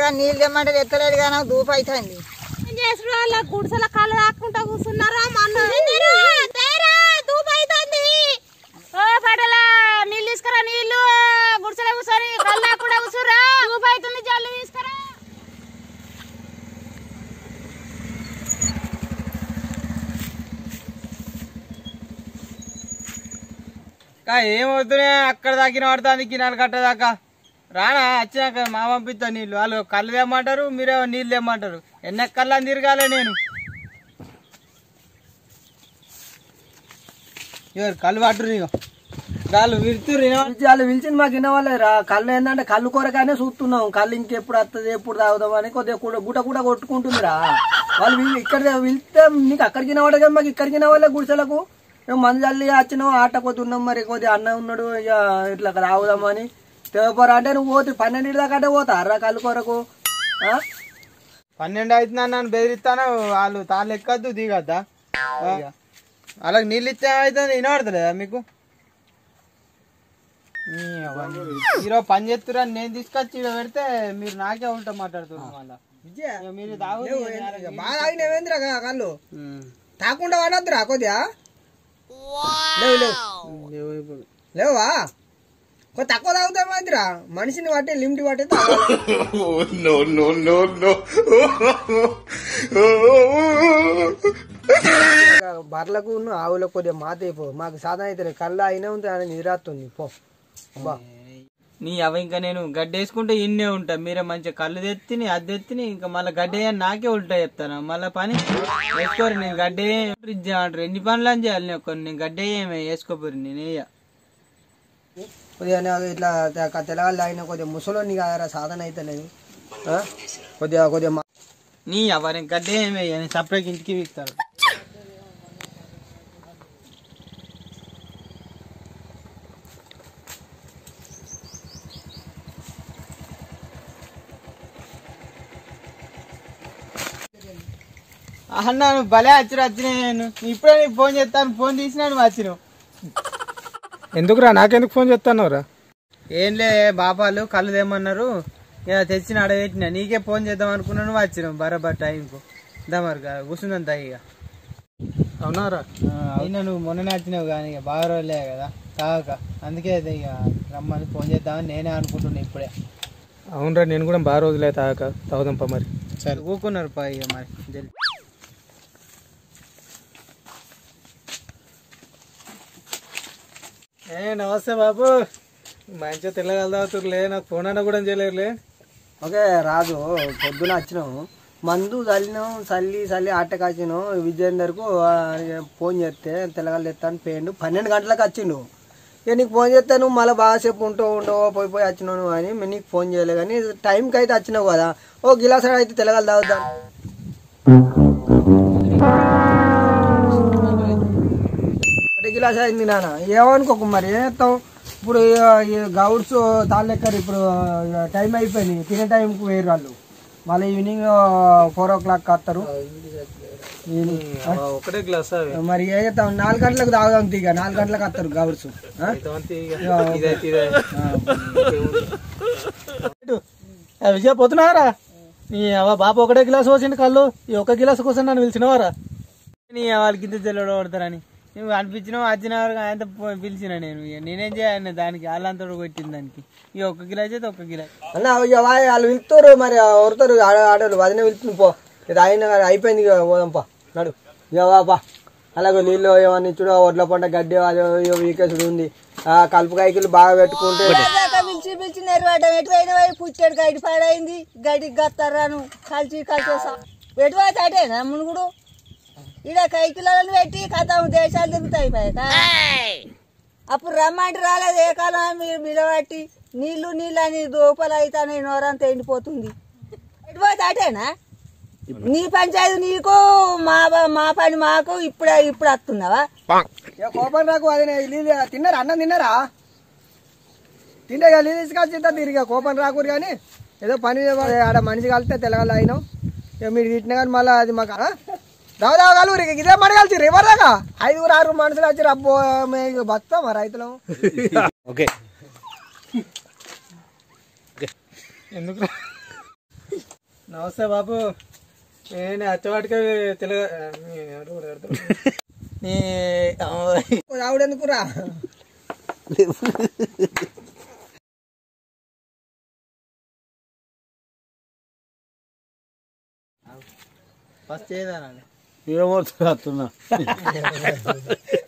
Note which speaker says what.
Speaker 1: కానీ నీళ్ళు తెమ్మంటే ఎత్తలేడు కానీ నాకు దూపు అవుతుంది
Speaker 2: ఏం చేసుడు వాళ్ళ గుడిసెల కళ్ళు దాక్కుంటా కూర్చున్నారా మన దూపైతుంది ఓ పడల నీళ్ళు తీసుకురా నీళ్ళు గుడిసెల కూర్చొని కళ్ళు దాక్కుండా కూర్చురా దూపైతుంది జల్లు తీసుకురా
Speaker 3: కా ఏమవుతున్నాయి అక్కడ దాకిన పడుతుంది కినాలు కట్ట దాకా రానా వచ్చినాక మా పంపిస్తా నీళ్ళు వాళ్ళు కళ్ళు తెమ్మంటారు మీరేమో నీళ్ళు తెమ్మంటారు ఎన్న కళ్ళు అని తిరగాలి నేను ఎవరు కళ్ళు పట్టురు ఇక వాళ్ళు విరుతురు
Speaker 4: వాళ్ళు పిలిచింది మాకు వినవాలే రా కళ్ళు ఏంటంటే కళ్ళు కొరకనే చూస్తున్నాం కళ్ళు ఇంకెప్పుడు వస్తుంది ఎప్పుడు తాగుదాం అని కొద్దిగా కూడా గుట గుట కొట్టుకుంటుందిరా వాళ్ళు వీళ్ళు ఇక్కడ వెళ్తే నీకు అక్కడికి వినవాడే కదా మాకు ఇక్కడికి వినవాలే గుడిసెలకు మేము మంది చల్లి వచ్చినాం ఆట కొద్ది మరి కొద్దిగా అన్న ఉన్నాడు ఇక ఇట్లా తాగుదామని తేపరా అంటే నువ్వు పోతే పన్నెండు దాకా అంటే పోతారా కళ్ళు కొరకు ఆ?
Speaker 3: పన్నెండు అవుతుందని నన్ను బెదిరిస్తాను వాళ్ళు తాళ్ళు ఎక్కద్దు దిగద్దా అలాగే నీళ్ళు ఇస్తే అవుతుంది వినబడతలేదా మీకు ఈ అవన్నీ. ఈరోజు పని చేస్తురని నేను తీసుకొచ్చి ఈడ పెడితే మీరు నాకే ఉంటా మాట్లాడుతున్నారు మళ్ళా ఇక మీరు తాగు
Speaker 4: బాగా తాగినవేంద్రా కళ్ళు తాకుండా వాడద్దురా కొద్దిగా లేవు లేవు లేవా కొద్ది తక్కువ తాగుతామేంద్రా మనిషిని బట్టి లిమిట్ బట్టి తాగాలి. బర్లకు ఉన్న ఆవులకు కొద్దిగా మాత అయిపో మాకు సాధన అయితే కళ్ళ అయినా ఉంది అని నిద్రాస్తుంది పో బా
Speaker 3: నీ అవ ఇంకా నేను గడ్డ వేసుకుంటే ఇన్నే ఉంటా మీరే మంచిగా కళ్ళు తెత్తిని అది తెత్తిని ఇంకా మళ్ళీ గడ్డ వేయని నాకే ఉల్టా చెప్తాను మళ్ళీ పని వేసుకోరు నేను గడ్డ ఫ్రిడ్జ్ అంటారు ఎన్ని పనులు అని చేయాలి నేను కొన్ని నేను గడ్డ ఏమే వేసుకోపోరు నేను వేయ
Speaker 4: కొద్దిగా నాకు ఇట్లా తె- తెలగాలి ఆయన కొద్దిగా ముసలోని కాదరా సాధన అయితే లేదు ఆ? కొద్దిగా కొద్దిగా మా-
Speaker 3: నీ అవ నేను గడ్డ ఏమే నేను సపరేట్ ఇంటికి వీక్తాను అన్న నువ్వు భలే వచ్చిన వచ్చిన నేను ఇప్పుడే నీకు ఫోన్ చేస్తాను ఫోన్ తీసినాను వచ్చినావు
Speaker 5: ఎందుకురా నాకెందుకు ఫోన్ చేస్తానవరా
Speaker 3: ఏం లే బాపాలు కళ్ళు తెమ్మన్నారు ఇక తెచ్చిన అడగెట్టిన నీకే ఫోన్ చేద్దాం అనుకున్నాను వచ్చినాం బరాబర్ టైంకు దమరు కూర్చుందాం ఇక
Speaker 5: అవునారా
Speaker 3: అయినా నువ్వు మొన్ననే వచ్చినావు కానీ ఇక బాగా రోజులే కదా తాగక అందుకే అది ఇక రమ్మని ఫోన్ చేద్దామని నేనే అనుకుంటున్నా ఇప్పుడే
Speaker 5: అవునరా నేను కూడా బాగా రోజులే తాగాక తాగుదాంపా మరి
Speaker 3: సరే ఊకున్నారు పా ఇక మరి జల్ది
Speaker 5: ఏ నమస్తే బాబు మంచిగా తెల్లగలుగుతారులే నాకు ఫోన్ అన్న కూడా చేయలేరులే
Speaker 4: ఓకే రాజు పొద్దున వచ్చినాము మందు చల్లినాం చల్లి చల్లి ఆట కాచినాం విజయేందర్కు ఆ, ఫోన్ చేస్తే తెల్లగాలు తెస్తాను పోయిండు పన్నెండు గంటలకు వచ్చిండు ఇక నీకు ఫోన్ చేస్తే నువ్వు మళ్ళీ బాగాసేపు ఉంటూ ఉండవు పోయి పోయి వచ్చినావు అని మేము నీకు ఫోన్ చేయలే కానీ టైంకి అయితే వచ్చినావు కదా ఓ గిలాస్ అయితే తెల్లగాలు తాగుద్దాం ఒకటి గిలాస్ అయింది నాన్న ఏమనుకోకు మరి ఏం చేస్తాం ఇప్పుడు ఈ- ఈ గౌడ్స్ తాళ్ళెక్కరు ఇప్పుడు టైం అయిపోయింది తినే టైంకి వేరు వాళ్ళు మళ్ళీ ఈవినింగ్ ఫోర్ ఓ క్లాక్ వస్తారు ఈవినింగ్.
Speaker 5: ఒకటే గ్లాస్ అవి
Speaker 4: మరి ఏం చేస్తాం నాలుగు గంటలకు తాగుదాం తీగ నాలుగు గంటలకు వస్తారు గౌడ్స్ ఆ?
Speaker 5: ఇదైతే ఇదే విజయ పోతున్నారా నీ అవ్వ బాబు ఒకటే గ్లాస్ పోసిండు కళ్ళు ఈ ఒక్క గ్లాస్ కోసం నన్ను పిలిచినవారా
Speaker 3: నీ వాళ్ళకి ఇంత తెల్లడు పడతారని నువ్వు అనిపించినావు వచ్చిన వరకు ఆయనతో పో- పిలిచిన నేను ఇక నేనేం చేయాలి దానికి వాళ్ళంతా కొట్టిన దానికి ఇక ఒక్క గిలాస్ అయితే ఒక్క గిలాస్
Speaker 4: అన్న ఇక వా- వాళ్ళు పిలుస్తారు మరి ఎవరుతారు ఆడ ఆడవాళ్ళు వదిన పిలుస్తుంది పో ఇది అయిన అయిపోయింది ఇక పోదాంపా నడు ఇక వాపా అలాగే నీళ్ళు ఏమన్నా ఇచ్చుడు ఒడ్ల పంట గడ్డి అది వీకేసుడు ఉంది ఆ కలుపు కాయకులు బాగా పెట్టుకుంటే
Speaker 1: పిలిచి పిలిచి నెరవేయడం ఎటువైనా పోయి పుచ్చాడు గడ్డి పాడైంది గడ్డికి గత్తారాను కలిసి కలిసేసా ఎటువైతే అటేనా మునుగుడు ఈడ కైకిలను పెట్టి కథ దేశాలు తిరుగుతాయి పైక అప్పుడు రమ్మంటే రాలేదు ఏ కాలం మీరు బిడబట్టి నీళ్లు నీళ్ళు అని దోపలు అవుతాయి నోరంతా ఎండిపోతుంది ఎటుపోతే అటేనా నీ పంచాయతీ నీకు మా బ- మా పని మాకు ఇప్పుడే ఇప్పుడు వస్తున్నావా
Speaker 4: ఇక కోపం రాకు అది నీళ్ళు తిన్నారా అన్నం తిన్నారా తింటే ఇక నీళ్ళు తీసుకొచ్చి తింటారు మీరు ఇక కోపం రాకూరు కానీ ఏదో పని చేయాలి. ఆడ మనిషి కలిస్తే తెలగల అయినాం ఇక మీరు తిట్టిన కానీ మళ్ళీ అది మాకు ఆ? రావు రావు కలుగురు ఇక ఇదే మన కలిసి రివర్ దాకా ఐదుగురు ఆరు మనుషులు వచ్చి అబ్బో మేము బతాం రైతులం
Speaker 5: ఓకే ఎందుకు నమస్తే బాబు నేను అచ్చవాటికి తెలు నీ
Speaker 4: ఆవిడెందుకు రా
Speaker 3: ఫస్ట్ ఏదానండి
Speaker 5: ఏమవుతున్నా